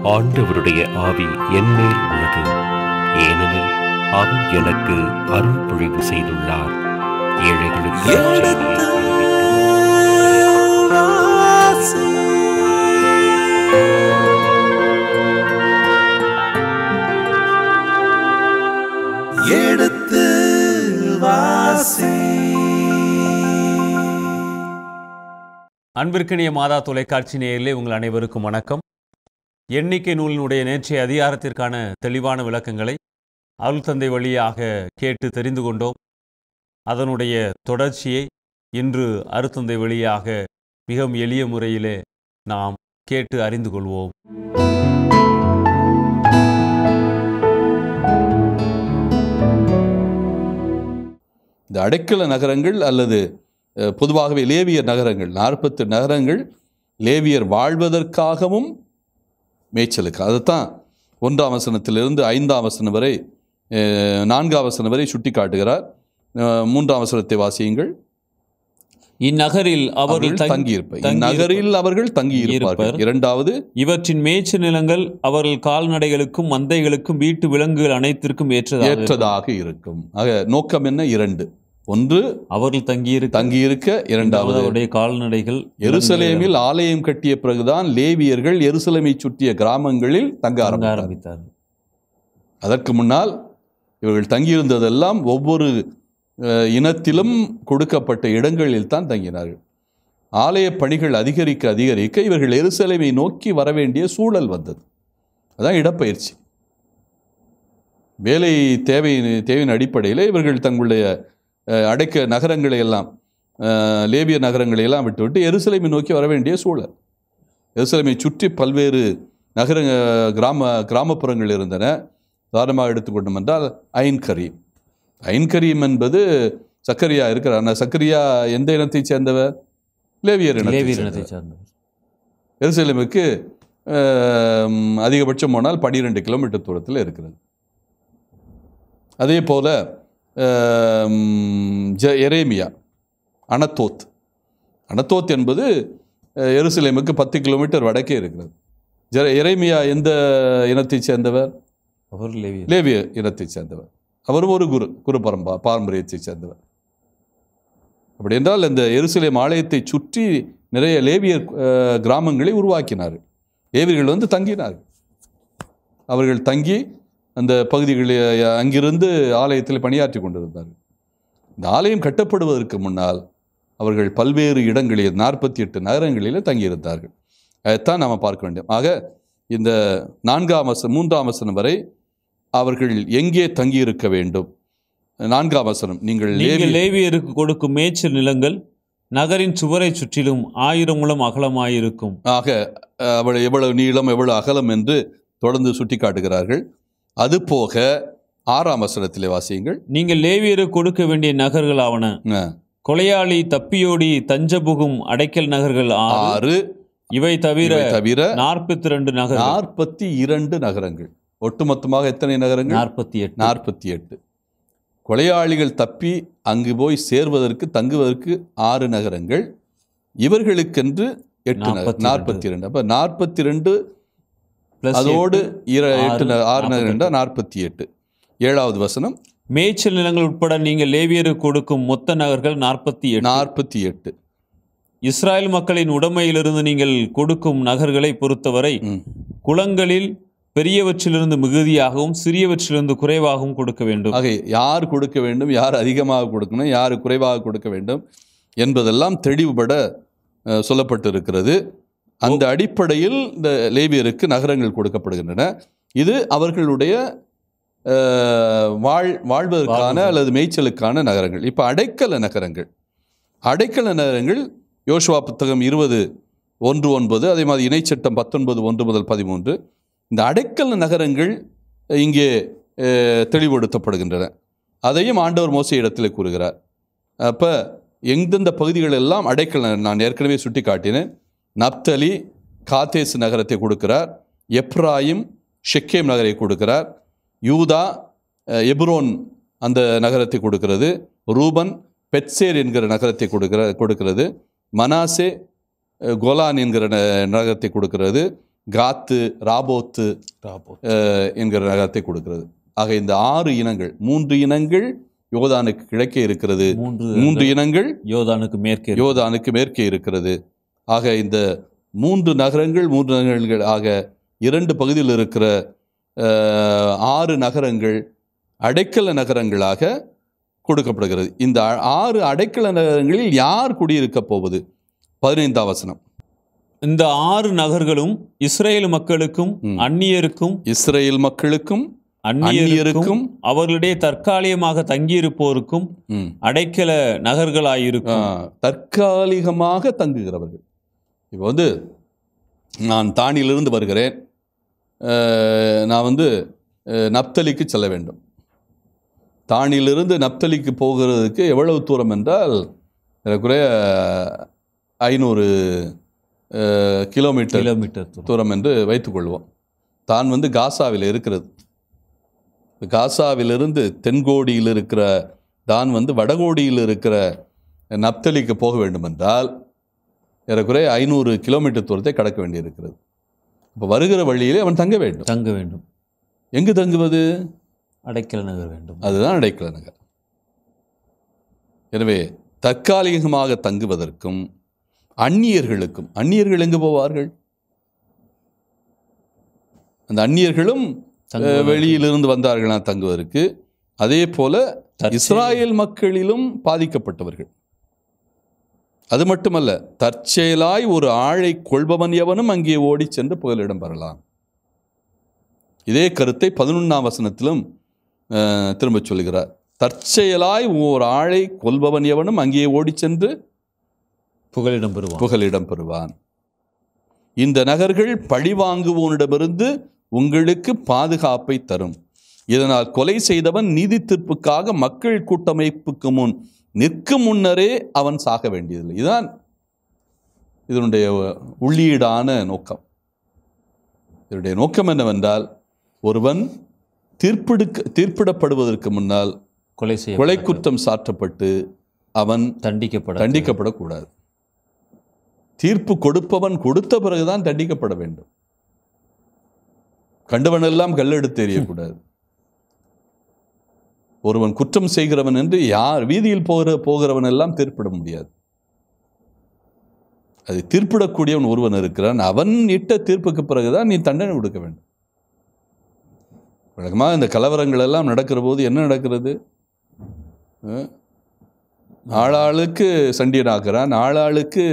ஆண்டவருடைய ஆவி என்மேல் உள்ளது ஏனெனில் அவர் எனக்கு அருள் பொழிவு செய்துள்ளார் ஏழைகளுக்கு எடுத்து வாசி. எடுத்து வாசி அன்பிற்கினிய மாதா தொலைக்காட்சி நேயர்களே உங்கள் அனைவருக்கும் வணக்கம் எண்ணிக்கை நூலினுடைய நேற்றைய அதிகாரத்திற்கான தெளிவான விளக்கங்களை அருள் தந்தை வழியாக கேட்டு தெரிந்து கொண்டோம் அதனுடைய தொடர்ச்சியை இன்று அருத்தந்தை வழியாக மிகவும் எளிய முறையிலே நாம் கேட்டு அறிந்து கொள்வோம் இந்த அடைக்கல நகரங்கள் அல்லது அஹ், பொதுவாகவே லேவியர் நகரங்கள் நாற்பத்து நகரங்கள் லேவியர் வாழ்வதற்காகவும் மேய்ச்சலுக்கு அதுதான் ஒன்றாம் வசனத்திலிருந்து ஐந்தாம் வசனம் வரை அஹ், நான்காம் வசனம் வரை சுட்டி காட்டுகிறார் அஹ், மூன்றாம் வசனத்தை வாசியுங்கள் இந்நகரில் அவர்கள் அவர்கள் தங்கி தங்கியிருப்ப தங்கி இந்நகரில் அவர்கள் தங்கியிருப்பார்கள் இருப்பர். இரண்டாவது இவற்றின் மேய்ச்சல் நிலங்கள் அவர்கள் கால்நடைகளுக்கும் மந்தைகளுக்கும் வீட்டு விலங்குகள் அனைத்திற்கும் ஏற்றதாக இருக்கும். ஏற்றதாக இருக்கும் ஆக நோக்கம் என்ன இரண்டு ஒன்று அவர்கள் தங்கியிருக்க தங்கியிருக்க இரண்டாவது அவருடைய கால்நடைகள் எருசலேமில் ஆலயம் கட்டிய பிறகுதான் லேவியர்கள் எருசலேமை சுற்றிய கிராமங்களில் தங்க தங்க ஆரம்பித்தார்கள் ஆரம்பித்தார்கள் அதற்கு முன்னால் இவர்கள் தங்கியிருந்ததெல்லாம் ஒவ்வொரு அஹ், இனத்திலும் கொடுக்கப்பட்ட இடங்களில் தான் தங்கினார்கள் ஆலய பணிகள் அதிகரிக்க அதிகரிக்க இவர்கள் எருசலேமை நோக்கி வர வேண்டிய சூழல் வந்தது அதான் இடப்பெயர்ச்சி வேலை தேவை தேவையின் அடிப்படையில் இவர்கள் தங்களுடைய அஹ், அடைக்க நகரங்களை எல்லாம் அஹ், லேவிய நகரங்களை எல்லாம் விட்டுவிட்டு எருசலேமை நோக்கி வர வேண்டிய சூழல் எருசலேமை சுற்றி பல்வேறு நகர கிராம கிராமப்புறங்கள் இருந்தன உதாரணமாக எடுத்துக்கொண்டோம் என்றால் ஐன் கரீம் ஐன் கரீம் என்பது சக்கரியா இருக்கிறார் ஆனால் சக்கரியா எந்த இனத்தைச் சேர்ந்தவர் லேவியர் இனத்தைச் லேவியர் இனத்தை சேர்ந்தவர். சார்ந்தவர் எருசலேமுக்கு ஆம், அதிகபட்சம் போனால் பன்னிரெண்டு கிலோமீட்டர் தூரத்தில் இருக்கிறது அதே போல ஆம், ஜ எரேமியா அனத்தோத் அனத்தோத் என்பது அஹ், எருசலேமுக்கு பத்து கிலோமீட்டர் வடக்கே இருக்கிறது ஜெ எரேமியா எந்த இனத்தைச் சேர்ந்தவர் அவர் லேவியர் லேவிய இனத்தைச் சேர்ந்தவர் அவரும் ஒரு குரு குரு பரம்பா பாரம்பரியத்தைச் சேர்ந்தவர் அப்படி என்றால் இந்த எருசலேம் ஆலயத்தை சுற்றி நிறைய லேவியர் அஹ், கிராமங்களை உருவாக்கினார்கள் லேவியர்கள் வந்து தங்கினார்கள் அவர்கள் தங்கி அந்த பகுதிகளில் அங்கிருந்து ஆலயத்தில் பணியாற்றி கொண்டிருந்தார்கள் இந்த ஆலயம் கட்டப்படுவதற்கு முன்னால் அவர்கள் பல்வேறு இடங்களில் நாற்பத்தி எட்டு நகரங்களில் தங்கியிருந்தார்கள் அதைத்தான் நாம் பார்க்க வேண்டும் ஆக இந்த நான்காம் வசனம் மூன்றாம் வசனம் வரை அவர்கள் எங்கே தங்கியிருக்க வேண்டும் நான்காம் வசனம் நீங்கள் நீங்கள் லேவி- லேவியருக்கு கொடுக்கும் மேய்ச்சல் நிலங்கள் நகரின் சுவரை சுற்றிலும் ஆயிரம் முழம் அகலமாயிருக்கும் ஆக அஹ், அவள் எவ்வளவு நீளம் எவ்வளவு அகலம் என்று தொடர்ந்து சுட்டி காட்டுகிறார்கள் அது போக ஆறாம் வசனத்திலே வாசியுங்கள் நீங்கள் லேவியருக்கு கொடுக்க வேண்டிய நகர்கள் ஆவன அஹ், கொலையாளி தப்பியோடி தஞ்சபுகும் அடைக்கல் நகர்கள் ஆறு ஆறு இவை தவிர இவை தவிர நாற்பத்தி ரெண்டு நகர்கள் நாற்பத்தி இரண்டு நகரங்கள் ஒட்டுமொத்தமாக எத்தனை நகரங்கள் நாற்பத்தி எட்டு நாற்பத்தி எட்டு கொலையாளிகள் தப்பி அங்கு போய் சேர்வதற்கு தங்குவதற்கு ஆறு நகரங்கள் இவர்களுக்கென்று எட்டு நாற்பத்தி நாற்பத்தி ரெண்டு அப்போ நாற்பத்தி ரெண்டு plus அதோடு எட்டு, இர ஆறு, எட்டு ந- ஆறு நகரம் நாற்பத்தெட்டு. என்றால் நாற்பத்தி எட்டு ஏழாவது வசனம் மேய்ச்சல் நிலங்கள் உட்பட நீங்கள் லேவியருக்கு கொடுக்கும் மொத்த நகர்கள் நாற்பத்தி எட்டு நாற்பத்தி எட்டு இஸ்ராயல் மக்களின் உடைமையிலிருந்து நீங்கள் கொடுக்கும் நகர்களை பொறுத்தவரை ம். குளங்களில் பெரியவற்றிலிருந்து மிகுதியாகவும் சிறியவற்றிலிருந்து குறைவாகவும் கொடுக்க வேண்டும் ஆக யார் கொடுக்க வேண்டும் யார் அதிகமாக கொடுக்கணும் யார் குறைவாக கொடுக்க வேண்டும் என்பதெல்லாம் தெளிவுபட அஹ், சொல்லப்பட்டிருக்கிறது அந்த அடிப்படையில் இந்த லேவியருக்கு நகரங்கள் கொடுக்கப்படுகின்றன இது அவர்களுடைய அஹ், வாழ் வாழ்வதற்கான வாழ்வதற்கு. அல்லது மேய்ச்சலுக்கான நகரங்கள் இப்போ அடைக்கல நகரங்கள் அடைக்கல நகரங்கள் யோசுவா புத்தகம் இருபது ஒன்று ஒன்பது அதே மாதிரி இணைச்சட்டம் பத்தொன்பது ஒன்று முதல் பதிமூன்று இந்த அடைக்கல நகரங்கள் இங்கே அஹ், தெளிவுபடுத்தப்படுகின்றன அதையும் ஆண்டவர் மோசே இடத்துல கூறுகிறார் அப்போ எந்தெந்த பகுதிகள் எல்லாம் அடைக்கல நான் ஏற்கனவே சுட்டி காட்டினேன் நப்தலி காத்தேஸ் நகரத்தை கொடுக்கிறார் எப்ராயிம் ஷெக்கேம் நகரை கொடுக்கிறார் யூதா அஹ், எப்ரோன் அந்த நகரத்தை கொடுக்கிறது ரூபன் பெட்சேர் என்கிற நகரத்தை கொடுக்கிற கொடுக்கிறது மனாசே அஹ், கோலான் என்கிற ந- நகரத்தை கொடுக்கிறது காத்து ராபோத்து அஹ், என்கிற நகரத்தை கொடுக்கிறது ஆக இந்த ஆறு இனங்கள் மூன்று இனங்கள் யோதானுக்கு கிழக்கே இருக்கிறது மூன்று மூன்று இனங்கள் யோதானுக்கு மேற்கே இருக்கு. யோதானுக்கு மேற்கே இருக்கிறது ஆக இந்த மூன்று நகரங்கள் மூன்று நகரங்கள் ஆக இரண்டு பகுதியில் இருக்கிற அஹ், ஆறு நகரங்கள் அடைக்கல நகரங்களாக கொடுக்கப்படுகிறது இந்த ஆ- ஆறு அடைக்கல நகரங்களில் யார் குடியிருக்கப் போவது பதினைந்தாம் வசனம் இந்த ஆறு நகர்களும் இஸ்ரேல் மக்களுக்கும் ம். அந்நியருக்கும் இஸ்ரேல் மக்களுக்கும் அந்நியருக்கும் அந்நியருக்கும் அவர்களுடைய தற்காலிகமாக தங்கியிருப்போருக்கும் ம், அடைக்கல ஆ, நகர்களாயிருக்கும் தற்காலிகமாக தங்குகிறவர்கள் இப்போ வந்து நான் தானியிலிருந்து வருகிறேன் அஹ், நான் வந்து அஹ், நப்தலிக்கு செல்ல வேண்டும் தானியிலிருந்து நப்தலிக்கு போகிறதுக்கு எவ்வளவு தூரம் என்றால் ஏறக்குறைய ஐநூறு அஹ், கிலோமீட்டர் கிலோமீட்டர் தூரம் தூரம் என்று வைத்துக்கொள்வோம் தான் வந்து காசாவில் இருக்கிறது காசாவிலிருந்து தென்கோடியில் இருக்கிற தான் வந்து வடகோடியில் இருக்கிற நப்தலிக்கு போக வேண்டுமென்றால் ஏறக்குறைய ஐநூறு கிலோமீட்டர் தூரத்தை கடக்க வேண்டியிருக்கிறது இப்போ வருகிற வழியிலே அவன் தங்க வேண்டும் தங்க வேண்டும் எங்கு தங்குவது அடைக்கல நகர் வேண்டும் அதுதான் அடைக்கல நகர் எனவே தற்காலிகமாக தங்குவதற்கும் அந்நியர்களுக்கும் அந்நியர்கள் எங்கு போவார்கள் அந்த அந்நியர்களும் தங்குவதற்கு. வெளியிலிருந்து வந்தார்களா தங்குவதற்கு அதே போல தற்செயல். இஸ்ராயேல் மக்களிலும் பாதிக்கப்பட்டவர்கள் அது மட்டுமல்ல தற்செயலாய் ஒரு ஆளை கொள்பவன் எவனும் அங்கே ஓடிச் சென்று புகலிடம் பெறலாம் இதே கருத்தை பதினொன்றாம் வசனத்திலும் அஹ், திரும்பச் சொல்கிறார் தற்செயலாய் ஓர் ஆளை கொல்பவன் எவனும் அங்கே ஓடிச் சென்று புகலிடம் பெறுவான் புகலிடம் பெறுவான் இந்த நகர்கள் பழிவாங்குவோனிடமிருந்து உங்களுக்கு பாதுகாப்பை தரும் இதனால் கொலை செய்தவன் நீதி தீர்ப்புக்காக மக்கள் கூட்டமைப்புக்கு முன் நிற்கும் முன்னரே அவன் சாக வேண்டியதில்லை இதுதான் இதனுடைய உள்ளீடான நோக்கம் இதனுடைய நோக்கம் என்னவென்றால் ஒருவன் தீர்ப்பிடுக்க தீர்ப்பிடப்படுவதற்கு முன்னால் கொலை செய்ய கொலை குற்றம் சாற்றப்பட்டு அவன் தண்டிக்கப்பட தண்டிக்கப்படக்கூடாது தீர்ப்பு கொடுப்பவன் கொடுத்த பிறகுதான் தண்டிக்கப்பட வேண்டும் கண்டவனெல்லாம் கல்லெடுத்து எறியக்கூடாது ஒருவன் குற்றம் செய்கிறவன் என்று யார் வீதியில் போகிற போகிறவன் எல்லாம் தீர்ப்பிட முடியாது அது தீர்ப்பிடக்கூடியவன் ஒருவன் இருக்கிறான் அவன் இட்ட தீர்ப்புக்கு பிறகுதான் நீ தண்டனை கொடுக்க வேண்டும் வழக்கமாக இந்த கலவரங்கள் எல்லாம் நடக்கிற போது என்ன நடக்கிறது அஹ், ஆளாளுக்கு சண்டியனாகிறான் ஆளாளுக்கு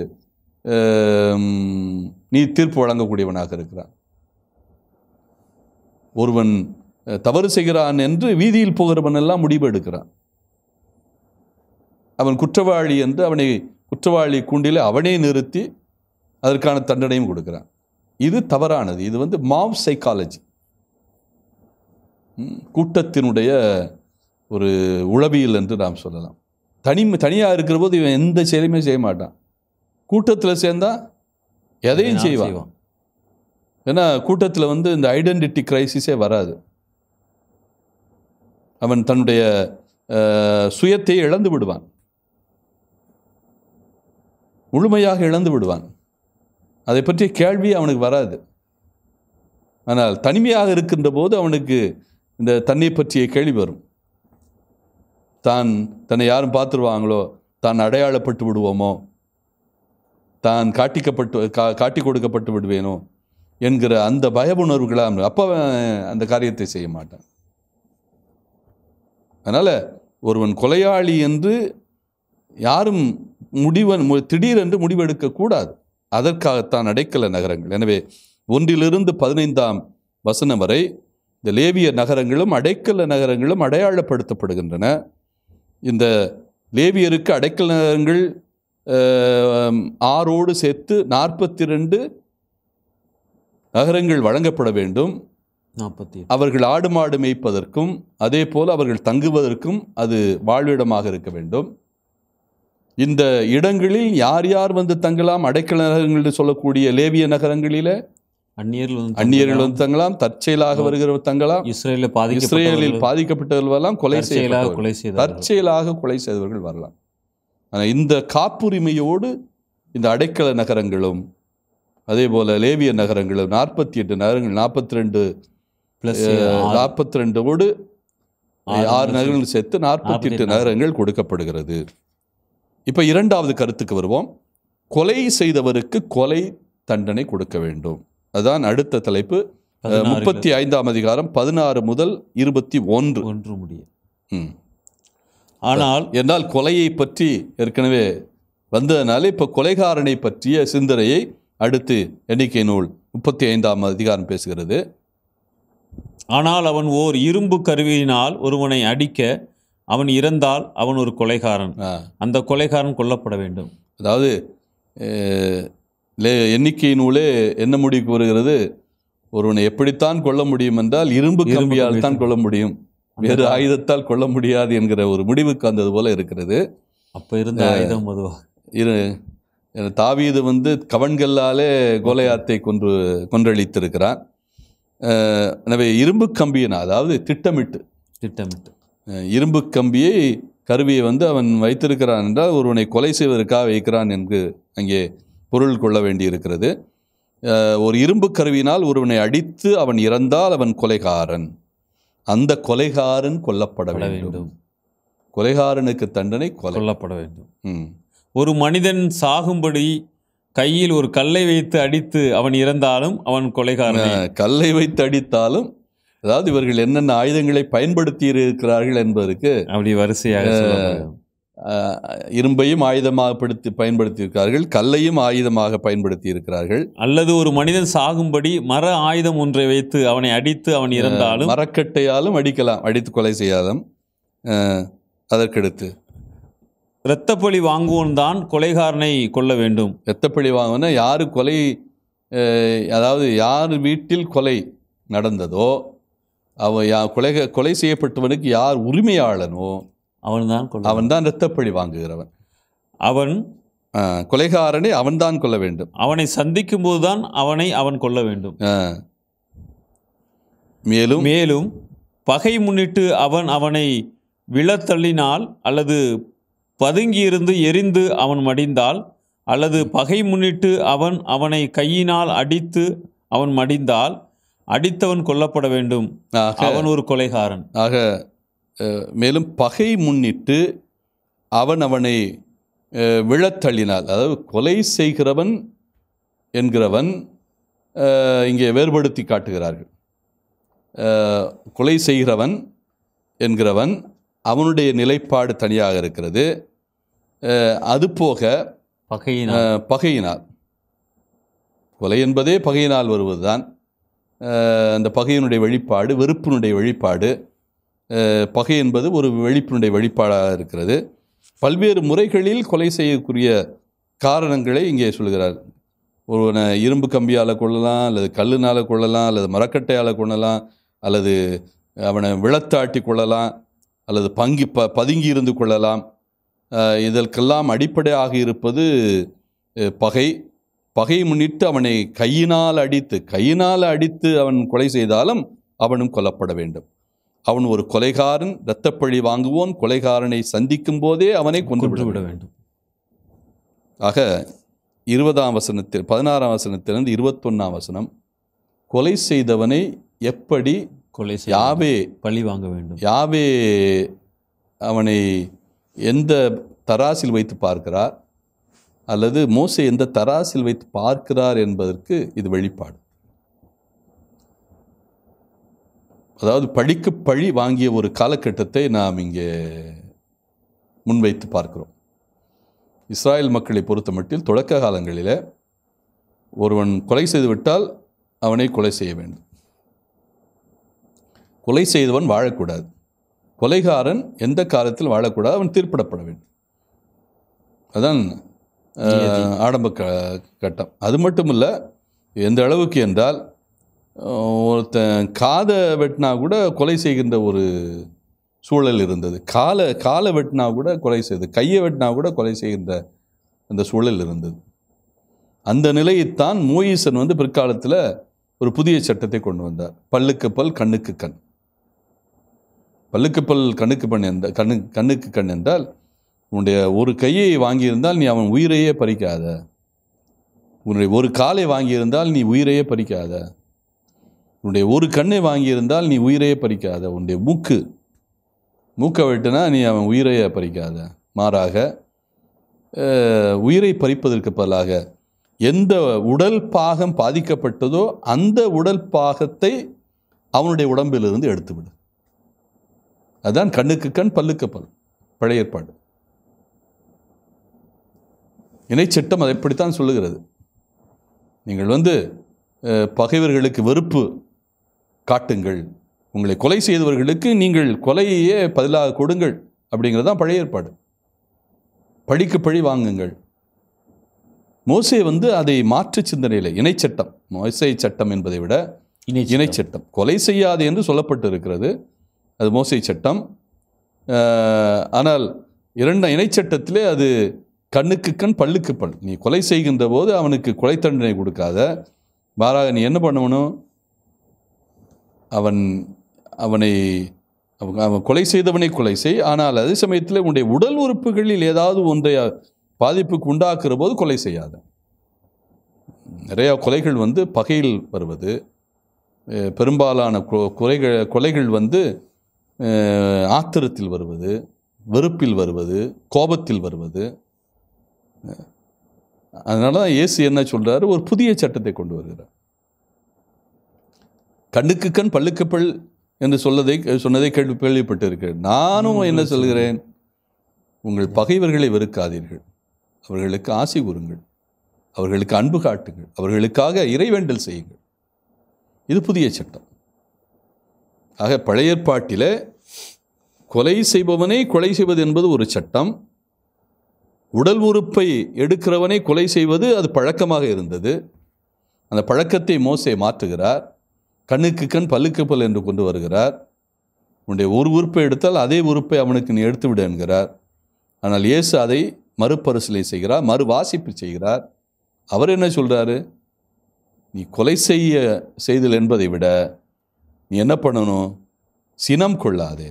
ஆம், நீ தீர்ப்பு வழங்கக்கூடியவனாக இருக்கிறான் ஒருவன் அஹ், தவறு செய்கிறான் என்று வீதியில் போகிறவன் எல்லாம் முடிவு எடுக்கிறான் அவன் குற்றவாளி என்று அவனை குற்றவாளி கூண்டில் அவனே நிறுத்தி அதற்கான தண்டனையும் கொடுக்கிறான் இது தவறானது இது வந்து மாவ் சைக்காலஜி கூட்டத்தினுடைய ஒரு உளவியல் என்று நாம் சொல்லலாம் தனி தனியாக இருக்கிற போது இவன் எந்த செயலையுமே செய்ய மாட்டான் கூட்டத்தில் சேர்ந்தா எதையும் செய்வான் ஏன்னா கூட்டத்தில் வந்து இந்த ஐடென்டிட்டி கிரைசிஸே வராது அவன் தன்னுடைய அஹ், சுயத்தை இழந்து விடுவான் முழுமையாக இழந்து விடுவான் அதை பற்றிய கேள்வி அவனுக்கு வராது ஆனால் தனிமையாக இருக்கின்ற போது அவனுக்கு இந்த தன்னை பற்றிய கேள்வி வரும் தான் தன்னை யாரும் பார்த்துருவாங்களோ தான் அடையாளப்பட்டு விடுவோமோ தான் காட்டிக்கப்பட்டு கா காட்டி கொடுக்கப்பட்டு விடுவேனோ என்கிற அந்த பய உணர்வுகளாம் அப்போ அவன் அந்த காரியத்தை செய்ய மாட்டான் அதனால் ஒருவன் கொலையாளி என்று யாரும் முடிவன் மு- திடீரென்று முடிவெடுக்கக்கூடாது அதற்காகத்தான் அடைக்கல நகரங்கள் எனவே ஒன்றிலிருந்து பதினைந்தாம் வசனம் வரை இந்த லேவிய நகரங்களும் அடைக்கல நகரங்களும் அடையாளப்படுத்தப்படுகின்றன இந்த லேவியருக்கு அடைக்கல நகரங்கள் அஹ், ஆறோடு சேர்த்து நாற்பத்தி ரெண்டு நகரங்கள் வழங்கப்பட வேண்டும் நாற்பத்தி அவர்கள் ஆடு மாடு மேய்ப்பதற்கும் அதே போல் அவர்கள் தங்குவதற்கும் அது வாழ்விடமாக இருக்க வேண்டும் இந்த இடங்களில் யார் யார் வந்து தங்கலாம் அடைக்கல நகரங்கள் என்று சொல்லக்கூடிய லேவிய நகரங்களிலே அந்நியர்கள் வந்து அந்நியர்கள் வந்து தங்கலாம் தற்செயலாக வருகிறவர் தங்கலாம் இஸ்ரேலில் இஸ்ரேலில் பாதிக்கப்பட்டவர்கள் பாதிக்கப்பட்டவர்கள் வரலாம் கொலை தற்செயலாக செய்யப்பட்டவர்கள் கொலை செய்தார்கள் தற்செயலாக கொலை செய்தவர்கள் வரலாம் ஆனால் இந்த காப்புரிமையோடு இந்த அடைக்கல நகரங்களும் அதே போல் லேவிய நகரங்கள் நாற்பத்தி எட்டு நகரங்கள் நாற்பத்தி ரெண்டு பிளஸ் நாற்பத்தி ரெண்டோடு ஆறு நகரங்கள் சேர்த்து நாற்பத்தி எட்டு 48 நகரங்கள் கொடுக்கப்படுகிறது இப்போ இரண்டாவது கருத்துக்கு வருவோம் கொலை செய்தவருக்கு கொலை தண்டனை கொடுக்க வேண்டும் அதுதான் அடுத்த தலைப்பு முப்பத்தி ஐந்தாம் அதிகாரம் பதினாறு முதல் இருபத்தி ஒன்று ஒன்று முடியும் ம். ஆனால் என்னால் கொலையை பற்றி ஏற்கனவே வந்ததனால இப்போ கொலைகாரனை பற்றிய சிந்தனையை அடுத்து எண்ணிக்கை நூல் முப்பத்தி ஐந்தாம் அதிகாரம் பேசுகிறது ஆனால் அவன் ஓர் இரும்பு கருவியினால் ஒருவனை அடிக்க அவன் இறந்தால் அவன் ஒரு கொலைகாரன் ஆ, அந்த கொலைகாரன் கொல்லப்பட வேண்டும் அதாவது அஹ், லே- எண்ணிக்கை நூலே என்ன முடிவுக்கு வருகிறது ஒருவனை எப்படித்தான் கொல்ல முடியும் என்றால் இரும்பு இரும்பு கம்பியால் தான் கம்பியால். கொல்ல முடியும் வேறு ஆயுதத்தால் கொல்ல முடியாது என்கிற ஒரு முடிவுக்கு வந்தது போல இருக்கிறது அப்ப இருந்த ஆயுதம் அதுவா இரு தாவீது வந்து கவன்கல்லாலே கோலையாத்தை கொன்று கொன்றளித்திருக்கிறான் அஹ், எனவே இரும்பு கம்பியினால் அதாவது திட்டமிட்டு திட்டமிட்டு அஹ், இரும்பு கம்பியை கருவியை வந்து அவன் வைத்திருக்கிறான் என்றால் ஒருவனை கொலை செய்வதற்காக வைக்கிறான் என்று அங்கே பொருள் கொள்ள வேண்டியிருக்கிறது அஹ், ஒரு இரும்பு கருவியினால் ஒருவனை அடித்து அவன் இறந்தால் அவன் கொலைகாரன் அந்த கொலைகாரன் கொல்லப்பட பட வேண்டும் வேண்டும் கொலைகாரனுக்கு தண்டனை கொலை கொல்லப்பட வேண்டும் ம். ஒரு மனிதன் சாகும்படி கையில் ஒரு கல்லை வைத்து அடித்து அவன் இறந்தாலும் அவன் கொலைகாரன் அஹ், கல்லை வைத்து அடித்தாலும் அதாவது இவர்கள் என்னென்ன ஆயுதங்களை பயன்படுத்தி இருக்கிறார்கள் என்பதற்கு அப்படி வரிசையாக சொல்லப்படுகிறது. அஹ், இரும்பையும் ஆயுதமாக படுத்தி பயன்படுத்தியிருக்கிறார்கள் கல்லையும் ஆயுதமாக பயன்படுத்தி இருக்கிறார்கள் அல்லது ஒரு மனிதன் சாகும்படி மர ஆயுதம் ஒன்றை வைத்து அவனை அடித்து அவன் இறந்தாலும் மரக்கட்டையாலும் அடிக்கலாம் அடித்து கொலை செய்யாலும் அஹ், அதற்கடுத்து இரத்தப்பழி வாங்குவோன் தான் கொலைகாரனை கொல்ல வேண்டும் எத்தப்பழி வாங்கினா யாரு கொலை அஹ், அதாவது யார் வீட்டில் கொலை நடந்ததோ அவ யா கொலை கொலை செய்யப்பட்டவனுக்கு யார் உரிமையாளனோ அவன்தான் கொல்ல அவன்தான் இரத்தப்பழி வாங்குகிறவன் அவன் அஹ், கொலைகாரனை அவன்தான் கொல்ல வேண்டும் அவனை சந்திக்கும் போதுதான் அவனை அவன் கொல்ல வேண்டும் அஹ். மேலும் மேலும் பகை முன்னிட்டு அவன் அவனை விழத்தள்ளினால் அல்லது பதுங்கியிருந்து எரிந்து அவன் மடிந்தால் அல்லது பகை முன்னிட்டு அவன் அவனை கையினால் அடித்து அவன் மடிந்தால் அடித்தவன் கொல்லப்பட வேண்டும் ஆக அவன் ஒரு கொலைகாரன் ஆக அஹ், மேலும் பகை முன்னிட்டு அவன் அவனை அஹ், விழத்தள்ளினால் அதாவது கொலை செய்கிறவன் என்கிறவன் அஹ், இங்கே வேறுபடுத்தி காட்டுகிறார்கள் அஹ், கொலை செய்கிறவன் என்கிறவன் அவனுடைய நிலைப்பாடு தனியாக இருக்கிறது அஹ், அதுபோக பகையினால் அஹ், பகையினால் கொலை என்பதே பகையினால் வருவதுதான் அஹ், அந்த பகையினுடைய வெளிப்பாடு வெறுப்பினுடைய வெளிப்பாடு அஹ், பகை என்பது ஒரு வெளிப்பினுடைய வெளிப்பாடாக இருக்கிறது பல்வேறு முறைகளில் கொலை செய்யக்கூடிய காரணங்களை இங்கே சொல்கிறார் ஒருவனை இரும்பு கம்பியால் கொள்ளலாம் அல்லது கல்லுனால் கொள்ளலாம் அல்லது மரக்கட்டையால் கொள்ளலாம் அல்லது அவனை விழத்தாட்டி கொள்ளலாம் அல்லது பங்கி ப பதுங்கி இருந்து கொள்ளலாம் அஹ், இதற்கெல்லாம் அடிப்படையாக இருப்பது அஹ், பகை பகை முன்னிட்டு அவனை கையினால் அடித்து கையினால் அடித்து அவன் கொலை செய்தாலும் அவனும் கொல்லப்பட வேண்டும் அவன் ஒரு கொலைகாரன் இரத்தப்பழி வாங்குவோன் கொலைகாரனை சந்திக்கும் போதே அவனை கொன்று கொன்று விட விட வேண்டும் வேண்டும் ஆக இருபதாம் வசனத்தில் பதினாறாம் வசனத்திலிருந்து இருபத்தொன்னாம் வசனம் கொலை செய்தவனை எப்படி கொலை செய்ய யாவே பழி வாங்க வேண்டும் யாவே அவனை எந்த தராசில் வைத்து பார்க்கிறார் அல்லது மோசே எந்த தராசில் வைத்து பார்க்கிறார் என்பதற்கு இது வெளிப்பாடு அதாவது பழிக்கு பழி வாங்கிய ஒரு காலகட்டத்தை நாம் இங்கே முன்வைத்து பார்க்கிறோம் இஸ்ராயேல் மக்களை பொறுத்தமட்டில் தொடக்க காலங்களில் ஒருவன் கொலை செய்துவிட்டால் அவனை கொலை செய்ய வேண்டும் கொலை செய்தவன் வாழக்கூடாது கொலைகாரன் எந்த காலத்தில் வாழக்கூடாது அவன் தீர்ப்பிடப்பட வேண்டும் அதான் அஹ், ஆடம்ப க கட்டம் அது மட்டும் இல்லை எந்த அளவுக்கு என்றால் அஹ், ஒருத்தன் காதை வெட்டினா கூட கொலை செய்கின்ற ஒரு சூழல் இருந்தது காலை காலை வெட்டினா கூட கொலை செய்து கையை வெட்டினா கூட கொலை செய்கின்ற அந்த சூழல் இருந்தது அந்த நிலையைத்தான் மோயிசன் வந்து பிற்காலத்தில் ஒரு புதிய சட்டத்தை கொண்டு வந்தார் பல்லுக்கு பல் கண்ணுக்கு கண் பல்லுக்கு பல் கண்ணுக்கு பண் என்ற கண்ணு கண்ணுக்கு கண் என்றால் உன்னுடைய ஒரு கையை வாங்கியிருந்தால் நீ அவன் உயிரையே பறிக்காத உன்னுடைய ஒரு காலை வாங்கியிருந்தால் நீ உயிரையே பறிக்காத உன்னுடைய ஒரு கண்ணை வாங்கியிருந்தால் நீ உயிரையே பறிக்காத உன்னுடைய மூக்கு மூக்கை வெட்டினா நீ அவன் உயிரையே பறிக்காத மாறாக அஹ், உயிரை பறிப்பதற்கு பதிலாக எந்த உடல் பாகம் பாதிக்கப்பட்டதோ அந்த உடல் பாகத்தை அவனுடைய உடம்பிலிருந்து எடுத்துவிடு அதுதான் கண்ணுக்கு கண் பல்லுக்கு பல் பழைய ஏற்பாடு இணைச்சட்டம் அதை இப்படித்தான் சொல்லுகிறது நீங்கள் வந்து அஹ், பகைவர்களுக்கு வெறுப்பு காட்டுங்கள் உங்களை கொலை செய்தவர்களுக்கு நீங்கள் கொலையே பதிலாக கொடுங்கள் அப்படிங்கிறது தான் பழைய ஏற்பாடு பழிக்கு பழி வாங்குங்கள் மோசே வந்து அதை மாற்று சிந்தனையில் இணைச்சட்டம் மோசே சட்டம் என்பதை விட இணைச்சட்டம் கொலை செய்யாது என்று சொல்லப்பட்டு இருக்கிறது அது மோசை சட்டம் அஹ், ஆனால் இரண்டு இணைச்சட்டத்திலே அது கண்ணுக்கு கண் பல்லுக்கு பல் நீ கொலை செய்கின்ற போது அவனுக்கு கொலை தண்டனை கொடுக்காத மாறாக நீ என்ன பண்ணணும் அவன் அவனை அவன் அவன் கொலை செய்தவனை கொலை செய் ஆனால் அதே சமயத்தில் உன்னுடைய உடல் உறுப்புகளில் ஏதாவது ஒன்றை பாதிப்புக்கு உண்டாக்குற போது கொலை செய்யாத நிறையா கொலைகள் வந்து பகையில் வருவது அஹ் பெரும்பாலான கொ- குறைகள் கொலைகள் வந்து அஹ், ஆத்திரத்தில் வருவது வெறுப்பில் வருவது கோபத்தில் வருவது அதனால தான் இயேசு என்ன சொல்றாரு ஒரு புதிய சட்டத்தை கொண்டு வருகிறார் கண்ணுக்கு கண் பல்லுக்கு பல் என்று சொல்லதை சொன்னதை கேள்வி கேள்விப்பட்டிருக்கிறேன் நானும் என்ன சொல்கிறேன் உங்கள் பகைவர்களை வெறுக்காதீர்கள் அவர்களுக்கு ஆசி கூறுங்கள் அவர்களுக்கு அன்பு காட்டுங்கள் அவர்களுக்காக இறைவேண்டல் செய்யுங்கள் இது புதிய சட்டம் ஆக பழைய ஏற்பாட்டிலே கொலை செய்பவனை கொலை செய்வது என்பது ஒரு சட்டம் உடல் உறுப்பை எடுக்கிறவனை கொலை செய்வது அது பழக்கமாக இருந்தது அந்த பழக்கத்தை மோசே மாற்றுகிறார் கண்ணுக்கு கண் பல்லுக்கு பல் என்று கொண்டு வருகிறார் உன்னுடைய ஒரு உறுப்பை எடுத்தால் அதே உறுப்பை அவனுக்கு நீ எடுத்து விடு என்கிறார் ஆனால் இயேசு அதை மறுபரிசீலனை செய்கிறார் மறு வாசிப்பு செய்கிறார் அவர் என்ன சொல்றாரு நீ கொலை செய்ய செய்தல் என்பதை விட நீ என்ன பண்ணணும் சினம் கொள்ளாதே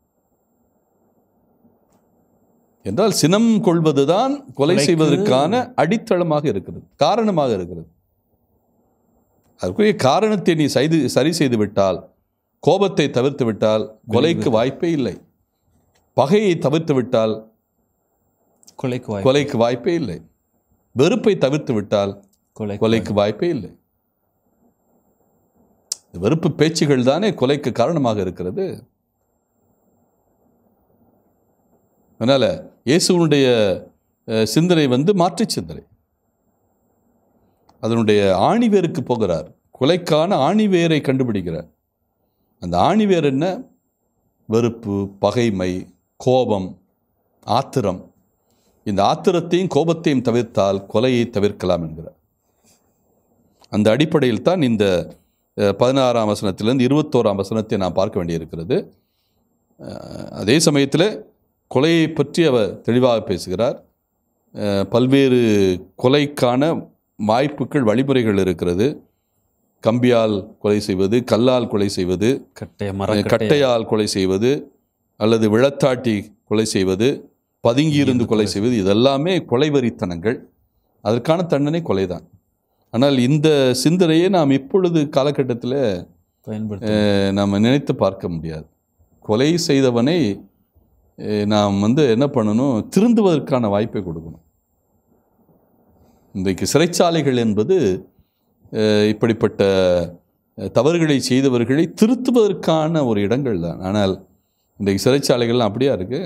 என்றால் சினம் கொள்வதுதான் கொலை கொலைக்கு- செய்வதற்கான அடித்தளமாக இருக்கிறது காரணமாக இருக்கிறது அதற்குரிய காரணத்தை நீ செய்து சரி செய்து விட்டால் கோபத்தை தவிர்த்து விட்டால் கொலைக்கு வாய்ப்பே இல்லை பகையை தவிர்த்து விட்டால் கொலைக்கு வாய்ப்பு கொலைக்கு வாய்ப்பே இல்லை வெறுப்பை தவிர்த்து விட்டால் கொலை கொலைக்கு வாய்ப்பே இல்லை இந்த வெறுப்பு பேச்சுகள் தானே கொலைக்கு காரணமாக இருக்கிறது அதனால இயேசுவனுடைய அஹ், சிந்தனை வந்து மாற்றுச் சிந்தனை அதனுடைய ஆணிவேருக்கு போகிறார் கொலைக்கான ஆணிவேரை கண்டுபிடிக்கிறார் அந்த ஆணிவேர் என்ன வெறுப்பு பகைமை கோபம் ஆத்திரம் இந்த ஆத்திரத்தையும் கோபத்தையும் தவிர்த்தால் கொலையை தவிர்க்கலாம் என்கிறார் அந்த அடிப்படையில் தான் இந்த அஹ், பதினாறாம் வசனத்திலிருந்து இருபத்தோராம் வசனத்தை நாம் பார்க்க வேண்டியிருக்கிறது அஹ், அதே சமயத்தில் கொலையை பற்றி அவர் தெளிவாக பேசுகிறார் அஹ், பல்வேறு கொலைக்கான வாய்ப்புகள் வழிமுறைகள் இருக்கிறது கம்பியால் கொலை செய்வது கல்லால் கொலை செய்வது கட்டை மர கட்டையால் கொலை செய்வது அல்லது விழத்தாட்டி கொலை செய்வது பதுங்கியிருந்து கொலை செய்வது இதெல்லாமே கொலைவரித்தனங்கள் அதற்கான தண்டனை கொலைதான் ஆனால் இந்த சிந்தனையை நாம் இப்பொழுது காலகட்டத்தில் பயன்படுத்த அஹ், நாம் நினைத்து பார்க்க முடியாது கொலை செய்தவனை அஹ், நாம் வந்து என்ன பண்ணணும் திருந்துவதற்கான வாய்ப்பை கொடுக்கணும் இன்றைக்கு சிறைச்சாலைகள் என்பது அஹ், இப்படிப்பட்ட அஹ், தவறுகளை செய்தவர்களை திருத்துவதற்கான ஒரு இடங்கள் தான் ஆனால் இன்றைக்கு சிறைச்சாலைகள்லாம் அப்படியா இருக்கு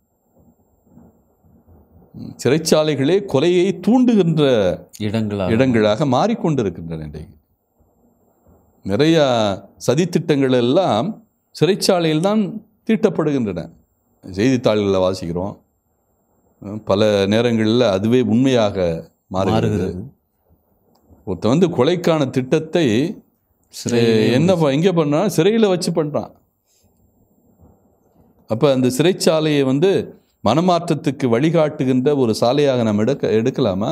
ம், சிறைச்சாலைகளே கொலையை தூண்டுகின்ற இடங்களா இடங்களாக மாறிக்கொண்டிருக்கின்றன இன்றைக்கு நிறைய சதித்திட்டங்கள் எல்லாம் சிறைச்சாலையில் தான் தீட்டப்படுகின்றன செய்தித்தாள்களில் வாசிக்கிறோம் அஹ் பல நேரங்களில் அதுவே உண்மையாக மாறுகிறது மாறுகிறது ஒருத்தன் வந்து கொலைக்கான திட்டத்தை சிறையிலே என்ன ப- எங்கே பண்ணான் சிறையில் வச்சு பண்ணுறான் அப்போ அந்த சிறைச்சாலையை வந்து மனமாற்றத்துக்கு வழிகாட்டுகின்ற ஒரு சாலையாக நாம் எடுக்க எடுக்கலாமா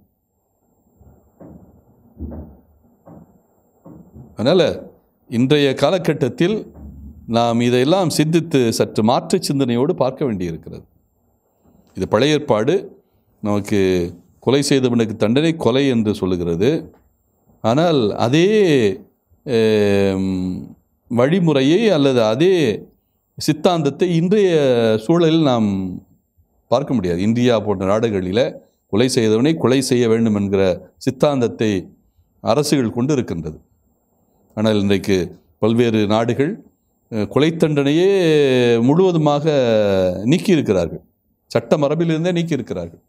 அதனால் இன்றைய காலகட்டத்தில் நாம் இதையெல்லாம் சிந்தித்து சற்று மாற்று சிந்தனையோடு பார்க்க வேண்டியிருக்கிறது இது பழைய ஏற்பாடு நமக்கு கொலை செய்தவனுக்கு தண்டனை கொலை என்று சொல்லுகிறது ஆனால் அதே ஆம், வழிமுறையை அல்லது அதே சித்தாந்தத்தை இன்றைய சூழலில் நாம் பார்க்க முடியாது இந்தியா போன்ற நாடுகளில் கொலை செய்தவனை கொலை செய்ய வேண்டும் என்கிற சித்தாந்தத்தை அரசுகள் கொண்டு இருக்கின்றது ஆனால் இன்றைக்கு பல்வேறு நாடுகள் அஹ், கொலை தண்டனையே முழுவதுமாக நீக்கியிருக்கிறார்கள் சட்ட மரபிலிருந்தே நீக்கியிருக்கிறார்கள்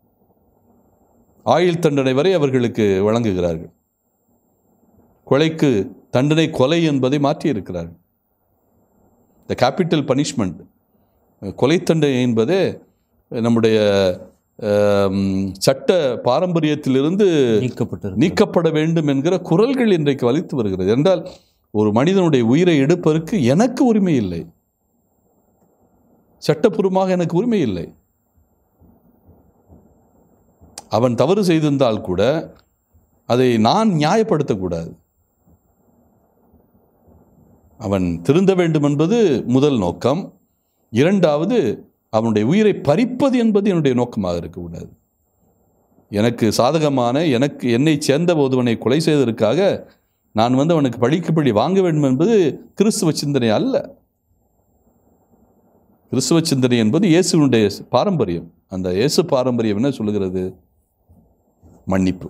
ஆயுள் தண்டனை வரை அவர்களுக்கு வழங்குகிறார்கள் கொலைக்கு தண்டனை கொலை என்பதை மாற்றியிருக்கிறார்கள் த கேபிட்டல் பனிஷ்மெண்ட் கொலை தண்டனை என்பதே நம்முடைய ஆம், சட்ட பாரம்பரியத்திலிருந்து நீக்கப்பட்டிருக்கு நீக்கப்பட வேண்டும் என்கிற குரல்கள் இன்றைக்கு வலித்து வருகிறது என்றால் ஒரு மனிதனுடைய உயிரை எடுப்பதற்கு எனக்கு உரிமை இல்லை சட்டப்பூர்வமாக எனக்கு உரிமை இல்லை அவன் தவறு செய்திருந்தால் கூட அதை நான் நியாயப்படுத்தக்கூடாது அவன் திருந்த வேண்டும் என்பது முதல் நோக்கம் இரண்டாவது அவனுடைய உயிரை பறிப்பது என்பது என்னுடைய நோக்கமாக இருக்கக்கூடாது எனக்கு சாதகமான எனக்கு என்னை சேர்ந்த ஒருவனை கொலை செய்ததற்காக நான் வந்து அவனுக்கு பழிக்கு பழி வாங்க வேண்டும் என்பது கிறிஸ்துவ சிந்தனை அல்ல கிறிஸ்துவ சிந்தனை என்பது இயேசுவினுடைய பாரம்பரியம் அந்த இயேசு பாரம்பரியம் என்ன சொல்லுகிறது மன்னிப்பு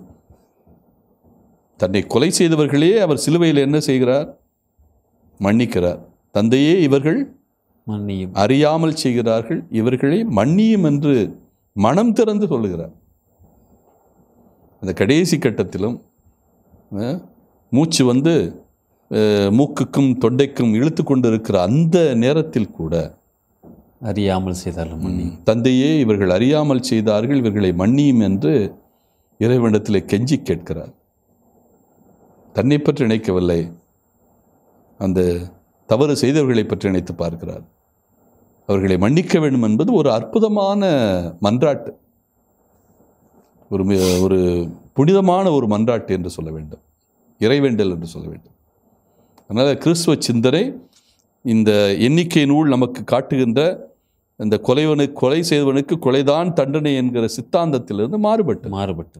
தன்னை கொலை செய்தவர்களே அவர் சிலுவையில் என்ன செய்கிறார் மன்னிக்கிறார் தந்தையே இவர்கள் மன்னியும் அறியாமல் செய்கிறார்கள் இவர்களை மன்னியும் என்று மனம் திறந்து சொல்லுகிறார் அந்த கடைசி கட்டத்திலும் அஹ், மூச்சு வந்து அஹ், மூக்குக்கும் தொண்டைக்கும் இழுத்து கொண்டு இருக்கிற அந்த நேரத்தில் கூட அறியாமல் செய்தாலும் மன்னியும் தந்தையே இவர்கள் அறியாமல் செய்தார்கள் இவர்களை மன்னியும் என்று இறைவனிடத்தில் கெஞ்சி கேட்கிறார் தன்னை பற்றி நினைக்கவில்லை அந்த தவறு செய்தவர்களை பற்றி நினைத்து பார்க்கிறார் அவர்களை மன்னிக்க வேண்டும் என்பது ஒரு அற்புதமான மன்றாட்டு ஒரு மி- ஒரு புனிதமான ஒரு மன்றாட்டு என்று சொல்ல வேண்டும் இறைவேண்டல் என்று சொல்ல வேண்டும் அதனால் கிறிஸ்துவ சிந்தனை இந்த எண்ணிக்கை நூல் நமக்கு காட்டுகின்ற இந்த கொலைவனு கொலை செய்தவனுக்கு கொலைதான் தண்டனை என்கிற சித்தாந்தத்திலிருந்து மாறுபட்டு மாறுபட்டது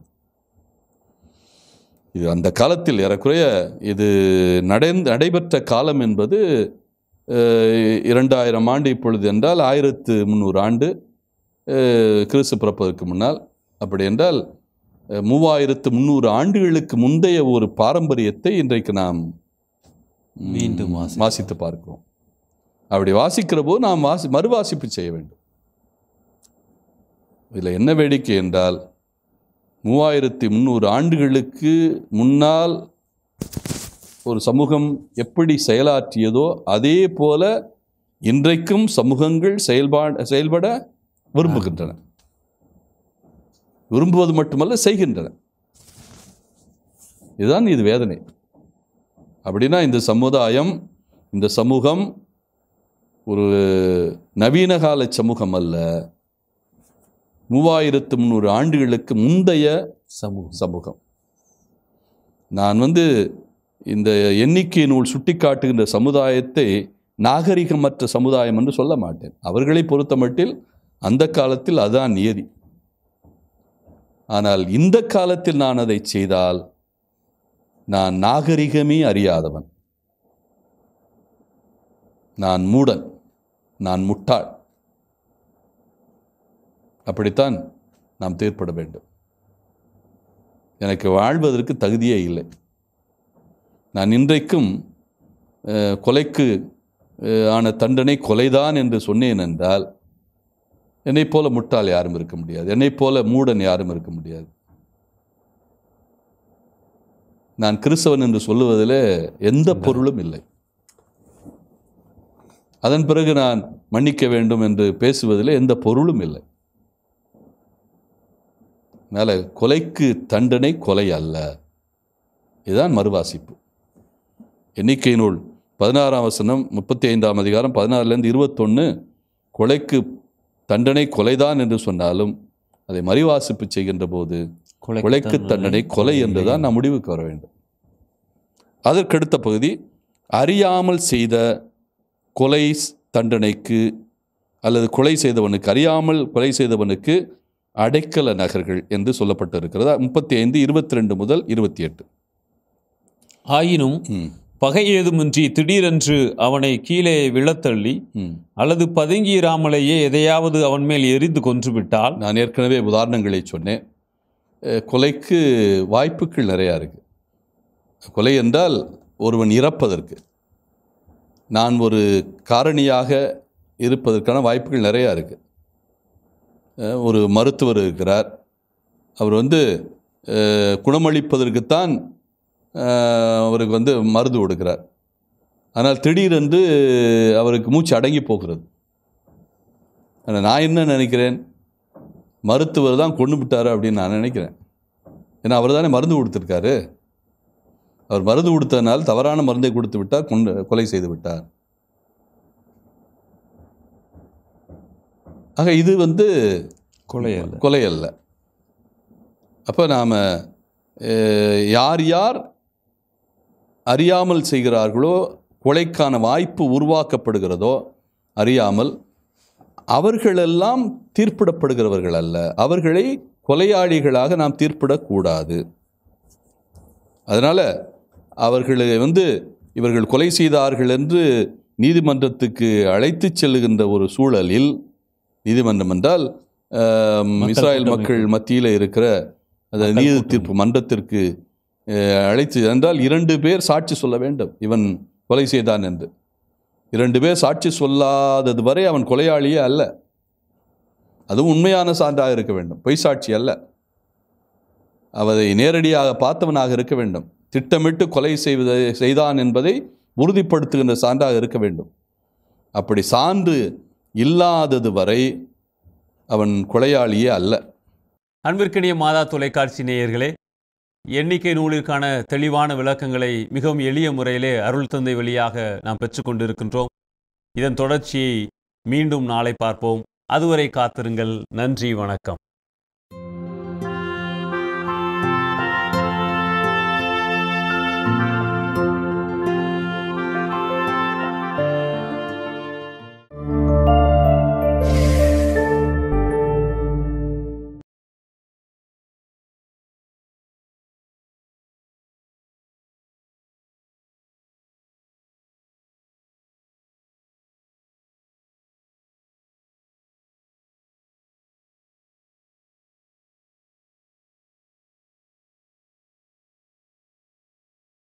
இது அந்த காலத்தில் ஏறக்குறைய இது நடை நடைபெற்ற காலம் என்பது அஹ், இரண்டாயிரம் ஆண்டு இப்பொழுது என்றால் ஆயிரத்து முந்நூறு ஆண்டு அஹ், கிறிஸ்து பிறப்பதற்கு முன்னால் அப்படி என்றால் அஹ், மூவாயிரத்து முந்நூறு ஆண்டுகளுக்கு முந்தைய ஒரு பாரம்பரியத்தை இன்றைக்கு நாம் ம், மீண்டும் வாசி- வாசித்து பார்க்கிறோம் அப்படி வாசிக்கிற போது நாம் வாசி மறுவாசிப்பு செய்ய வேண்டும் இதில் என்ன வேடிக்கை என்றால் மூவாயிரத்தி முந்நூறு ஆண்டுகளுக்கு முன்னால் ஒரு சமூகம் எப்படி செயலாற்றியதோ அதே போல இன்றைக்கும் சமூகங்கள் செயல்பாடு செயல்பட விரும்புகின்றன விரும்புவது மட்டுமல்ல செய்கின்றன இதுதான் இது வேதனை அப்படின்னா இந்த சமுதாயம் இந்த சமூகம் ஒரு நவீன கால சமூகம் அல்ல மூவாயிரத்து முந்நூறு ஆண்டுகளுக்கு முந்தைய சமூகம் சமூகம் நான் வந்து இந்த எண்ணிக்கை நூல் சுட்டிக்காட்டுகின்ற சமுதாயத்தை நாகரிகமற்ற சமுதாயம் என்று சொல்ல மாட்டேன் அவர்களை பொறுத்தமட்டில் அந்த காலத்தில் அதுதான் நியதி ஆனால் இந்த காலத்தில் நான் அதை செய்தால் நான் நாகரிகமே அறியாதவன் நான் மூடன் நான் முட்டாள் அப்படித்தான் நாம் தீர்ப்பட வேண்டும் எனக்கு வாழ்வதற்கு தகுதியே இல்லை நான் இன்றைக்கும் அஹ், கொலைக்கு அஹ், ஆன தண்டனை கொலைதான் என்று சொன்னேன் என்றால் என்னைப் போல முட்டாள் யாரும் இருக்க முடியாது என்னைப் போல மூடன் யாரும் இருக்க முடியாது நான் கிறிஸ்தவன் என்று சொல்லுவதில் எந்த பொருளும் இல்லை அதன் பிறகு நான் மன்னிக்க வேண்டும் என்று பேசுவதில் எந்த பொருளும் இல்லை அதனால் கொலைக்கு தண்டனை கொலை அல்ல இதுதான் மறுவாசிப்பு எண்ணிக்கை நூல் பதினாறாம் வசனம் முப்பத்தி ஐந்தாம் அதிகாரம் பதினாறுலேருந்து இருபத்தொன்று கொலைக்கு தண்டனை கொலைதான் என்று சொன்னாலும் அதை மறுவாசிப்பு செய்கின்ற போது கொலைக்கு தண்டனை கொலை என்றுதான் நாம் முடிவுக்கு வர வேண்டும் அதற்கடுத்த பகுதி அறியாமல் செய்த கொலை தண்டனைக்கு அல்லது கொலை செய்தவனுக்கு அறியாமல் கொலை செய்தவனுக்கு அடைக்கல நகர்கள் என்று சொல்லப்பட்டிருக்கிறது முப்பத்தி ஐந்து இருபத்தி ரெண்டு முதல் இருபத்தி எட்டு ஆயினும் ம் பகை ஏதுமின்றி திடீரென்று அவனை கீழே விழத்தள்ளி ம் அல்லது பதுங்கியிராமலேயே எதையாவது அவன் மேல் எரிந்து கொன்றுவிட்டால் நான் ஏற்கனவே உதாரணங்களை சொன்னேன் அஹ், கொலைக்கு வாய்ப்புகள் நிறையா இருக்குது கொலை என்றால் ஒருவன் இறப்பதற்கு நான் ஒரு காரணியாக இருப்பதற்கான வாய்ப்புகள் நிறையா இருக்குது ஒரு மருத்துவர் இருக்கிறார் அவர் வந்து அஹ், குணமளிப்பதற்குத்தான் அஹ், அவருக்கு வந்து மருந்து கொடுக்கிறார் ஆனால் திடீரென்று அவருக்கு மூச்சு அடங்கி போகிறது ஆனா நான் என்ன நினைக்கிறேன் மருத்துவர் தான் கொண்டு விட்டாரு அப்படின்னு நான் நினைக்கிறேன் ஏன்னா அவர் தானே மருந்து கொடுத்துருக்காரு அவர் மருந்து கொடுத்ததுனால தவறான மருந்தை கொடுத்து விட்டார் கொண்டு கொலை செய்து விட்டார் ஆக இது வந்து கொலை அல்ல கொலை அல்ல அப்போ நாம் யார் யார் அறியாமல் செய்கிறார்களோ கொலைக்கான வாய்ப்பு உருவாக்கப்படுகிறதோ அறியாமல் அவர்களெல்லாம் தீர்ப்பிடப்படுகிறவர்கள் அல்ல அவர்களை கொலையாளிகளாக நாம் தீர்ப்பிடக்கூடாது அதனால் அவர்களை வந்து இவர்கள் கொலை செய்தார்கள் என்று நீதிமன்றத்துக்கு அழைத்துச் செல்லுகின்ற ஒரு சூழலில் நீதிமன்றம் என்றால் ஆம், மக்கள் இஸ்ராயல் கூட்டமைப்பு. மக்கள் மத்தியில் இருக்கிற அந்த மக்கள் நீதி கூட்டமைப்பு. தீர்ப்பு மன்றத்திற்கு அஹ், அழைத்து என்றால் இரண்டு பேர் சாட்சி சொல்ல வேண்டும் இவன் கொலை செய்தான் என்று இரண்டு பேர் சாட்சி சொல்லாதது வரை அவன் கொலையாளியே அல்ல அதுவும் உண்மையான சான்றாக இருக்க வேண்டும் பொய் சாட்சி அல்ல அவரை நேரடியாக பார்த்தவனாக இருக்க வேண்டும் திட்டமிட்டு கொலை செய்வதை செய்தான் என்பதை உறுதிப்படுத்துகின்ற சான்றாக இருக்க வேண்டும் அப்படி சான்று இல்லாதது வரை அவன் கொலையாளியே அல்ல அன்பிற்கினிய மாதா தொலைக்காட்சி நேயர்களே எண்ணிக்கை நூலிற்கான தெளிவான விளக்கங்களை மிகவும் எளிய முறையிலே அருள் தந்தை வழியாக நாம் பெற்றுக்கொண்டிருக்கின்றோம் இதன் தொடர்ச்சியை மீண்டும் நாளை பார்ப்போம் அதுவரை காத்திருங்கள் நன்றி வணக்கம்